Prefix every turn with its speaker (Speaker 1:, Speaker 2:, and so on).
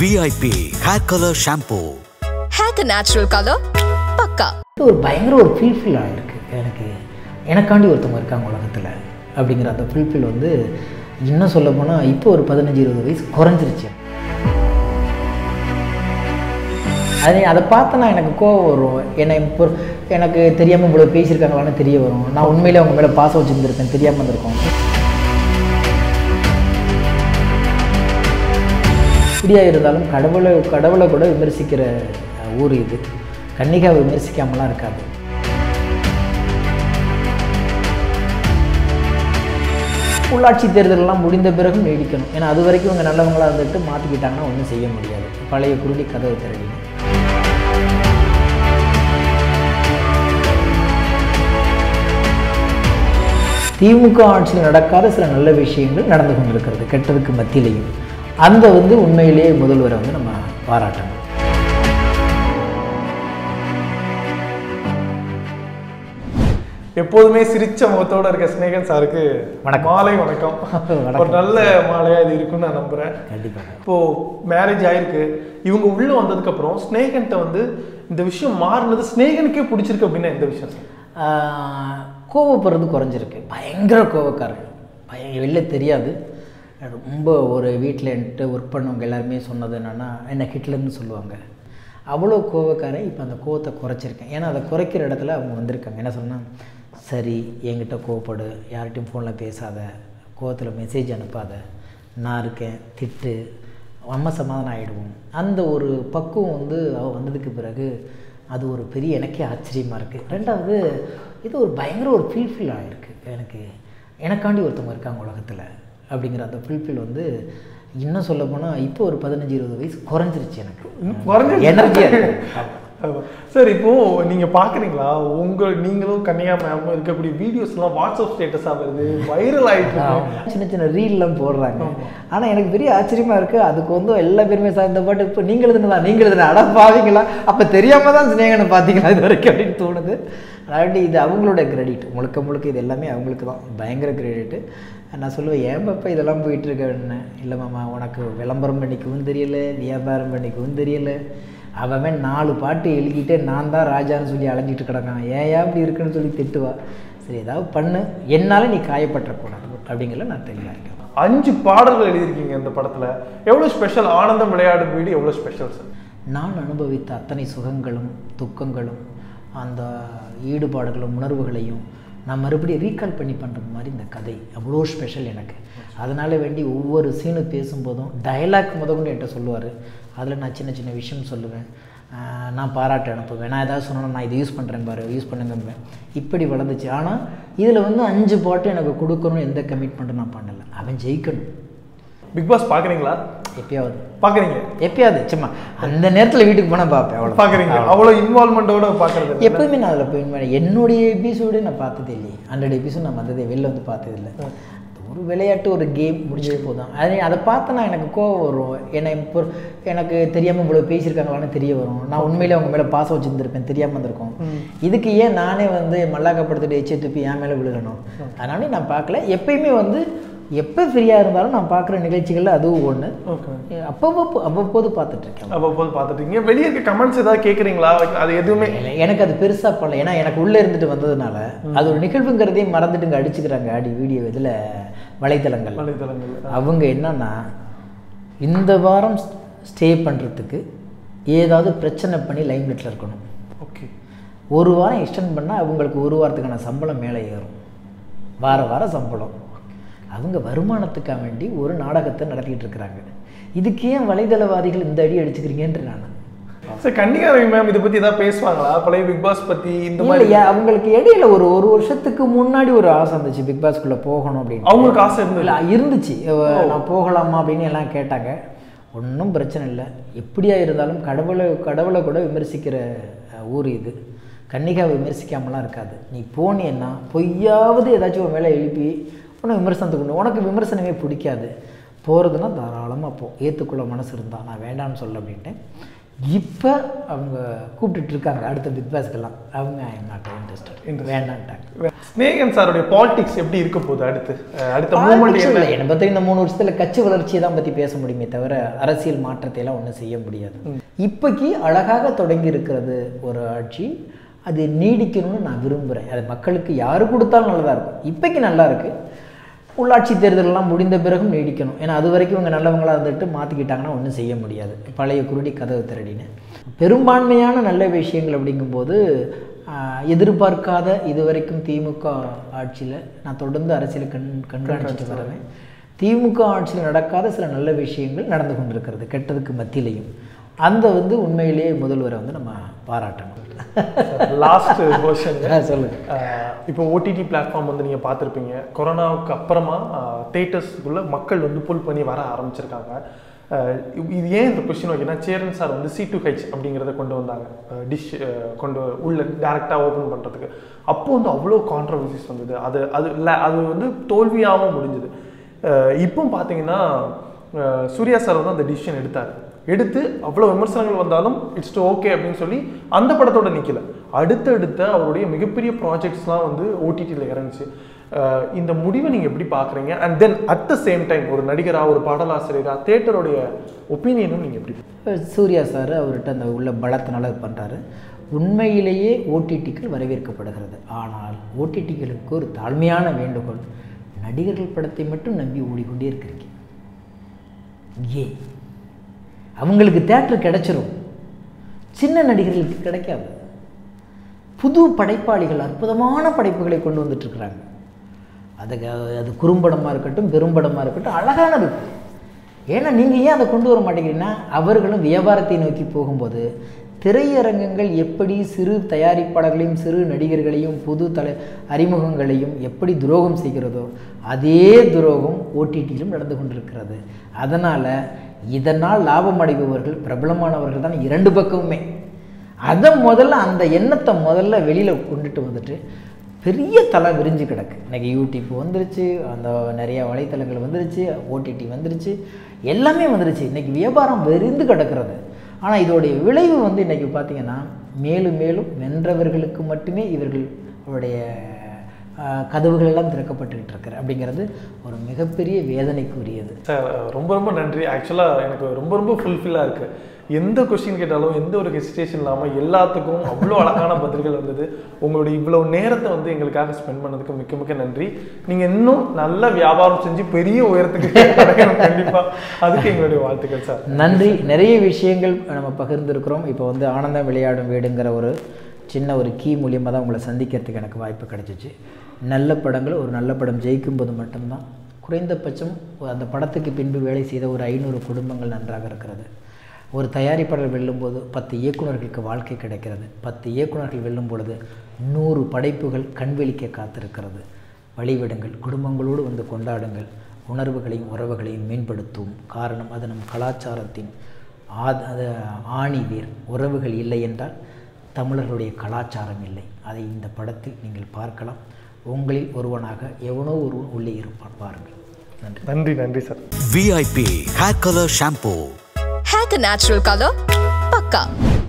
Speaker 1: VIP Hair Color Shampoo.
Speaker 2: ஹேக்கு natural colour பக்கா
Speaker 3: இது ஒரு பயங்கர ஒரு ஃபுல்ஃபில் ஆகிருக்கு எனக்கு எனக்காண்டி ஒருத்தவங்க இருக்காங்க உலகத்தில் அப்படிங்கிற அந்த ஃபுல்ஃபில் வந்து இன்னும் சொல்ல போனால் இப்போ ஒரு பதினஞ்சு இருபது வயசு குறைஞ்சிருச்சு அது அதை பார்த்தனா எனக்கு கோவம் வரும் என்னை இப்போ எனக்கு தெரியாமல் இவ்வளோ பேசியிருக்காங்களான்னு தெரிய வரும் நான் உண்மையிலே அவங்க மேலே பாசம் வச்சுருந்துருக்கேன் தெரியாமல் இருந்திருக்கோம் இப்படியா இருந்தாலும் கடவுளை கடவுளை கூட விமர்சிக்கிற அஹ், ஊர் இது கன்னிகா விமர்சிக்காமலாம் இருக்காது உள்ளாட்சி தேர்தலெல்லாம் முடிந்த பிறகும் நீடிக்கணும் ஏன்னா அது வரைக்கும் இவங்க நல்லவங்களா இருந்துட்டு மாற்றிக்கிட்டாங்கன்னா ஒன்றும் செய்ய முடியாது பழைய குருடி கதவை திரடி திமுக ஆட்சியில் நடக்காத சில நல்ல விஷயங்கள் நடந்து கொண்டிருக்கிறது கெட்டதுக்கு மத்தியிலையும் அந்த வந்து உண்மையிலேயே முதல்வரை வந்து நம்ம பாராட்டணும்
Speaker 4: எப்போதுமே சிரிச்ச முகத்தோட இருக்க ஸ்னேகன் சாருக்கு
Speaker 3: வணக்கம்.
Speaker 4: மாலை வணக்கம்
Speaker 3: வணக்கம்.
Speaker 4: ஒரு நல்ல மாலையா இது இருக்குன்னு நான் நம்புறேன்
Speaker 3: கண்டிப்பாக
Speaker 4: இப்போ மேரேஜ் ஆயிருக்கு இவங்க உள்ள வந்ததுக்கு அப்புறம் ஸ்னேகன்ட்ட வந்து இந்த விஷயம் மாறினது ஸ்னேகனுக்கே பிடிச்சிருக்கு அப்படின்னா எந்த விஷயம் சார்
Speaker 3: ஆஹ் கோவப்படுறது குறைஞ்சிருக்கு பயங்கர கோவக்காரர் பய வெளில தெரியாது ரொம்ப ஒரு வீட்டில் என்கிட்ட ஒர்க் பண்ணவங்க எல்லாருமே சொன்னது என்னென்னா என்ன ஹிட்லர்னு சொல்லுவாங்க அவ்வளோ கோவக்காரன் இப்போ அந்த கோவத்தை குறைச்சிருக்கேன் ஏன்னா அதை குறைக்கிற இடத்துல அவங்க வந்திருக்காங்க என்ன சொன்னால் சரி என்கிட்ட கோவப்படு யார்கிட்டையும் ஃபோனில் பேசாத கோவத்தில் மெசேஜ் அனுப்பாத நான் இருக்கேன் திட்டு நம்ம சமாதானம் ஆகிடுவோம் அந்த ஒரு பக்குவம் வந்து அவள் வந்ததுக்கு பிறகு அது ஒரு பெரிய எனக்கே ஆச்சரியமாக இருக்குது ரெண்டாவது இது ஒரு பயங்கர ஒரு ஃபீல்ஃபில் ஆகிருக்கு எனக்கு எனக்காண்டி ஒருத்தவங்க இருக்காங்க உலகத்தில் அப்படிங்கிற அந்த ஃபுல்ஃபில் வந்து இன்னும் சொல்ல போனால் இப்போ ஒரு பதினஞ்சு இருபது வயசு குறைஞ்சிருச்சு எனக்கு
Speaker 4: இன்னும் குறைஞ்சிருச்சு.
Speaker 3: எனர்ஜியாக
Speaker 4: ஆமா. சார் இப்போ நீங்க பாக்குறீங்களா உங்க நீங்களும் கன்னியா மேமும் இருக்கக்கூடிய வீடியோஸ் எல்லாம் வாட்ஸ்அப் ஸ்டேட்டஸா வருது வைரல் ஆயிட்டு இருக்கு
Speaker 3: சின்ன சின்ன ரீல்லாம் போடுறாங்க ஆனால் எனக்கு பெரிய ஆச்சரியமாக இருக்குது அதுக்கு வந்து எல்லா பேருமே சார் இந்த பாட்டு இப்போ நீங்கள் எழுதுனதா நீங்கள் எழுதுன அட பாவீங்களா அப்போ தெரியாமல் தான் சினேகனை பார்த்தீங்களா இது வரைக்கும் அப்படின்னு தோணுது அதாவது இது அவங்களோட கிரெடிட் முழுக்க முழுக்க இது எல்லாமே அவங்களுக்கு தான் பயங்கர கிரெடிட்டு நான் சொல்லுவேன் ஏன் பாப்பா இதெல்லாம் போயிட்டுருக்கேன்னு இல்லை மாமா உனக்கு விளம்பரம் பண்ணிக்கவும் தெரியல வியாபாரம் பண்ணிக்கவும் தெரியல அவன் நாலு பாட்டு எழுதிட்டே நான் தான் ராஜான்னு சொல்லி அலைஞ்சிட்டு கிடக்கான் ஏன் அப்படி இருக்குன்னு சொல்லி திட்டுவா சரி ஏதாவது பண்ணு என்னால் நீ காயப்பற்றக்கூடாது அப்படிங்கிறத நான் தெளிவாக இருக்கேன்
Speaker 4: அஞ்சு பாடல்கள் எழுதியிருக்கீங்க இந்த படத்துல எவ்வளவு ஸ்பெஷல் ஆனந்தம் விளையாடும் வீடு எவ்வளவு ஸ்பெஷல் சார்
Speaker 3: நான் அனுபவித்த அத்தனை சுகங்களும் துக்கங்களும் அந்த ஈடுபாடுகளும் உணர்வுகளையும் நான் மறுபடியும் ரீகால் பண்ணி பண்ணுற மாதிரி இந்த கதை அவ்வளோ ஸ்பெஷல் எனக்கு அதனால் வேண்டி ஒவ்வொரு சீனு பேசும்போதும் டயலாக் முதற்கொண்டு என்கிட்ட சொல்லுவார் அதில் நான் சின்ன சின்ன விஷயம் சொல்லுவேன் ஆஹ் நான் பாராட்டு அனுப்புவேன் நான் ஏதாவது சொன்னேன்னா நான் இதை யூஸ் பண்ணுறேன் பாரு யூஸ் பண்ணுங்கம்பேன் இப்படி வளர்ந்துச்சு ஆனால் இதில் வந்து அஞ்சு பாட்டு எனக்கு கொடுக்கணும்னு எந்த கமிட்மெண்ட்டும் நான் பண்ணலை அவன் ஜெயிக்கணும்
Speaker 4: பிக் பாஸ் பாக்குறீங்களா
Speaker 3: எப்பயாவது
Speaker 4: பாக்குறீங்க
Speaker 3: எப்பயாவது சும்மா அந்த நேரத்தில் வீட்டுக்கு போனால் பார்ப்பேன் அவ்வளோ
Speaker 4: பாக்குறீங்க அவ்வளவு இன்வால்மெண்டோட பாக்குறது இல்ல.
Speaker 3: எப்பவுமே நான் அதில் போய் உண்மையா- என்னுடைய எபிசோடு நான் பார்த்ததே இல்லையே ஹண்ட்ரட் எபிசோட் நான் வந்ததே வெளில வந்து பார்த்தது இல்லை ஒரு விளையாட்டு ஒரு கேம் முடிஞ்சது போதும் அது அதை பார்த்தனா எனக்கு கோவம் வரும் என்னை இப்போ எனக்கு தெரியாமல் இவ்வளோ பேசியிருக்காங்களான்னு தெரிய வரும் நான் உண்மையிலே அவங்க மேலே பாசம் வச்சுருந்துருப்பேன் தெரியாமல் இருந்திருக்கோம் இதுக்கு ஏன் நானே வந்து மல்லாக்கப்படுத்திட்டு எச்சே துப்பி என் மேலே விழுகணும் அதனால நான் பார்க்கல எப்பயுமே வந்து எப்போ ஃப்ரீயாக இருந்தாலும் நான் பார்க்குற நிகழ்ச்சிகளில் அதுவும் ஒன்று
Speaker 4: ஓகே
Speaker 3: அப்பப்போ அவ்வப்போது பார்த்துட்ருக்கேன்
Speaker 4: அவ்வப்போது பார்த்துட்டீங்க வெளியே இருக்க கமெண்ட்ஸ் ஏதாவது கேட்குறீங்களா அது எதுவுமே
Speaker 3: இல்லை, எனக்கு அது பெருசாக பண்ணல ஏன்னா எனக்கு உள்ளே இருந்துட்டு வந்ததுனால அது ஒரு நிகழ்வுங்கிறதையும் மறந்துட்டுங்க அடிச்சுக்கிறாங்க அடி வீடியோ இதில் வலைத்தளங்கள்
Speaker 4: வலைதளங்கள்
Speaker 3: அவங்க என்னன்னா இந்த வாரம் ஸ்டே பண்ணுறதுக்கு ஏதாவது பிரச்சனை பண்ணி லைம்லைட்டில் இருக்கணும்
Speaker 4: ஓகே
Speaker 3: ஒரு வாரம் எக்ஸ்டெண்ட் பண்ணால் அவங்களுக்கு ஒரு வாரத்துக்கான சம்பளம் மேலே ஏறும் வார வாரம் சம்பளம் அவங்க வருமானத்துக்காக வேண்டி ஒரு நாடகத்தை நடத்திட்டு இருக்கிறாங்க இதுக்கு ஏன் வலைதளவாதிகள் இந்த அடி அடிச்சுக்கிறீங்கன்ற நான்
Speaker 4: சார் கன்னிகாரவி மேம் இதை பத்தி ஏதாவது பேசுவாங்களா பழைய பிக் பாஸ் பத்தி இந்த மாதிரி
Speaker 3: இல்லையா அவங்களுக்கு இடையில ஒரு ஒரு வருஷத்துக்கு முன்னாடி ஒரு ஆசை இருந்துச்சு பிக் பாஸ்க்குள்ள போகணும் அப்படின்னு
Speaker 4: அவங்களுக்கு ஆசை இருந்தது
Speaker 3: இல்ல இருந்துச்சு அஹ் நான் போகலாமா அப்படின்னு எல்லாம் கேட்டாங்க ஒன்றும் பிரச்சனை இல்லை எப்படியா இருந்தாலும் கடவுளை கடவுளை கூட விமர்சிக்கிற அஹ், ஊர் இது கன்னிகா விமர்சிக்காமலாம் இருக்காது நீ போனீன்னா பொய்யாவது ஏதாச்சும் ஒரு மேலே எழுப்பி உன்னை விமர்சனத்துக்கு கொண்டு உனக்கு விமர்சனமே பிடிக்காது போகிறதுனா தாராளமாக போ ஏற்றுக்குள்ள மனசு இருந்தால் நான் வேண்டாம்னு சொல்ல அப்படின்ட்டு இப்போ அவங்க கூப்பிட்டுட்டு இருக்காங்க அடுத்த பிக் பாஸ்க்கெல்லாம் அவங்க ஐ எம் நாட் இன்ட்ரெஸ்டட் வேண்டான்ட்டாங்க
Speaker 4: ஸ்னேகன் சாருடைய பாலிடிக்ஸ் எப்படி இருக்க போகுது அடுத்து அஹ் அடுத்த மூமெண்ட்
Speaker 3: Politics
Speaker 4: என்ன
Speaker 3: இல்லை என்னை பற்றி இந்த மூணு வருஷத்தில் கட்சி வளர்ச்சியை தான் பற்றி பேச முடியுமே தவிர அரசியல் மாற்றத்தை எல்லாம் ஒன்றும் செய்ய முடியாது இப்போக்கி அழகாக தொடங்கி இருக்கிறது ஒரு ஆட்சி அது நீடிக்கணும்னு நான் விரும்புகிறேன் அது மக்களுக்கு யாரு கொடுத்தாலும் நல்லதாக இருக்கும் இப்போக்கி நல்லா இருக்குது உள்ளாட்சி தேர்தலெல்லாம் முடிந்த பிறகும் நீடிக்கணும் ஏன்னா அது வரைக்கும் இவங்க நல்லவங்களா இருந்துட்டு மாற்றிக்கிட்டாங்கன்னா ஒன்றும் செய்ய முடியாது பழைய குருடி கதவு திரடின்னு பெரும்பான்மையான நல்ல விஷயங்கள் அப்படிங்கும்போது ஆஹ், எதிர்பார்க்காத இதுவரைக்கும் திமுக ஆட்சியில் நான் தொடர்ந்து அரசியலை கண் கண்காணிச்சுட்டு வரேன் திமுக ஆட்சியில் நடக்காத சில நல்ல விஷயங்கள் நடந்து கொண்டிருக்கிறது கெட்டதுக்கு மத்தியிலையும் அந்த வந்து உண்மையிலேயே முதல்வரை வந்து நம்ம பாராட்டணும்
Speaker 4: லாஸ்ட் கொஸ்டின்
Speaker 3: ஆ, சொல்லுங்க
Speaker 4: இப்போ ஓடிடி பிளாட்ஃபார்ம் வந்து நீங்கள் பார்த்துருப்பீங்க கொரோனாவுக்கு அப்புறமா தேட்டர்ஸ்க்குள்ள மக்கள் வந்து புல் பண்ணி வர ஆரம்பிச்சிருக்காங்க அஹ் இது ஏன் இந்த கொஸ்டின் வைக்கிறேன்னா சேரன் சார் வந்து சி டு ஹெச் அப்படிங்கிறத கொண்டு வந்தாங்க டிஷ் கொண்டு உள்ள டேரெக்டாக ஓப்பன் பண்ணுறதுக்கு அப்போ வந்து அவ்வளோ கான்ட்ரவர்சிஸ் வந்தது அது அது இல்லை அது வந்து தோல்வியாகவும் முடிஞ்சுது அஹ் இப்போ பார்த்தீங்கன்னா அஹ் சூர்யா சார் வந்து அந்த டிசிஷன் எடுத்தார் எடுத்து அவ்வளோ விமர்சனங்கள் வந்தாலும் இட்ஸ் ஓகே அப்படின்னு சொல்லி அந்த படத்தோட நிற்கல அடுத்தடுத்த அவருடைய மிகப்பெரிய ப்ராஜெக்ட்ஸ்லாம் வந்து ஓடிடியில் இறங்குச்சு அஹ் இந்த முடிவை நீங்கள் எப்படி பார்க்குறீங்க and then at the same time ஒரு நடிகராக ஒரு பாடலாசிரியராக தேட்டருடைய ஒப்பீனியனும் நீங்கள் எப்படி
Speaker 3: சூர்யா சார் அவர்கிட்ட அந்த உள்ள பலத்தினால இது பண்ணுறாரு உண்மையிலேயே ஓடிடிக்கள் வரவேற்கப்படுகிறது ஆனால் ஓடிடிகளுக்கு ஒரு தாழ்மையான வேண்டுகோள் நடிகர்கள் படத்தை மட்டும் நம்பி ஓடிக்கொண்டே இருக்கிறீங்க ஏன் அவங்களுக்கு தேட்டர் கிடைச்சிரும் சின்ன நடிகர்களுக்கு கிடைக்காது புது படைப்பாளிகள் அற்புதமான படைப்புகளை கொண்டு வந்துட்டு இருக்கிறாங்க அது அது குறும்படமாக இருக்கட்டும் பெரும்படமாக இருக்கட்டும் அழகானது ஏன்னா நீங்கள் ஏன் அதை கொண்டு வர மாட்டேங்கிறீங்கன்னா அவர்களும் வியாபாரத்தை நோக்கி போகும்போது திரையரங்கங்கள் எப்படி சிறு தயாரிப்பாளர்களையும் சிறு நடிகர்களையும் புது தலை அறிமுகங்களையும் எப்படி துரோகம் செய்கிறதோ அதே துரோகம் ஓடிடியிலும் நடந்து கொண்டிருக்கிறது அதனால் இதனால் லாபம் அடைபவர்கள் பிரபலமானவர்கள் தான் இரண்டு பக்கமுமே அதை முதல்ல அந்த எண்ணத்தை முதல்ல வெளியில் கொண்டுட்டு வந்துட்டு பெரிய தலை விரிஞ்சு கிடக்கு இன்றைக்கி யூடியூப் வந்துருச்சு அந்த நிறைய வலைத்தளங்கள் வந்துருச்சு ஓடிடி வந்துருச்சு எல்லாமே வந்துருச்சு இன்றைக்கி வியாபாரம் விரிந்து கிடக்கிறது ஆனால் இதோடைய விளைவு வந்து இன்றைக்கி பார்த்தீங்கன்னா மேலும் மேலும் வென்றவர்களுக்கு மட்டுமே இவர்கள் அவருடைய ஆஹ், கதவுகள் எல்லாம் திறக்கப்பட்டுக்கிட்டு இருக்கிற அப்படிங்கிறது ஒரு மிகப்பெரிய வேதனைக்குரியது
Speaker 4: சார் ரொம்ப ரொம்ப நன்றி ஆக்சுவலாக எனக்கு ரொம்ப ரொம்ப ஃபுல்ஃபில்லாக இருக்குது எந்த கொஸ்டின் கேட்டாலும் எந்த ஒரு ஹெசிடேஷன் இல்லாமல் எல்லாத்துக்கும் அவ்வளோ அழகான பதில்கள் வந்தது உங்களுடைய இவ்வளோ நேரத்தை வந்து எங்களுக்காக ஸ்பெண்ட் பண்ணதுக்கு மிக்க மிக்க நன்றி நீங்கள் இன்னும் நல்ல வியாபாரம் செஞ்சு பெரிய உயரத்துக்கு அடையணும் கண்டிப்பாக அதுக்கு எங்களுடைய வாழ்த்துக்கள் சார்
Speaker 3: நன்றி நிறைய விஷயங்கள் நம்ம பகிர்ந்திருக்கிறோம் இப்போ வந்து ஆனந்தம் விளையாடும் வீடுங்கிற ஒரு சின்ன ஒரு கீ மூலியமாக தான் உங்களை சந்திக்கிறதுக்கு எனக்கு வாய்ப்பு கிடைச்சிச்சு நல்ல படங்கள் ஒரு நல்ல படம் ஜெயிக்கும் போது மட்டும்தான் குறைந்தபட்சம் அந்த படத்துக்கு பின்பு வேலை செய்த ஒரு ஐநூறு குடும்பங்கள் நன்றாக இருக்கிறது ஒரு தயாரிப்பாளர் வெல்லும்போது பத்து இயக்குனர்களுக்கு வாழ்க்கை கிடைக்கிறது பத்து இயக்குனர்கள் வெல்லும் பொழுது நூறு படைப்புகள் கண்வெளிக்க காத்திருக்கிறது வழிவிடுங்கள் குடும்பங்களோடு வந்து கொண்டாடுங்கள் உணர்வுகளையும் உறவுகளையும் மேம்படுத்தும் காரணம் அது நம் கலாச்சாரத்தின் ஆத் அது ஆணி வேர் உறவுகள் இல்லை என்றால் தமிழர்களுடைய கலாச்சாரம் இல்லை அதை இந்த படத்தில் நீங்கள் பார்க்கலாம் உங்களில் ஒருவனாக எவனோ ஒருவன் உள்ளே இருப்பான் பாருங்கள் நன்றி
Speaker 4: நன்றி நன்றி sir
Speaker 1: VIP Hair Color Shampoo.
Speaker 2: Hack a natural color. Pakka.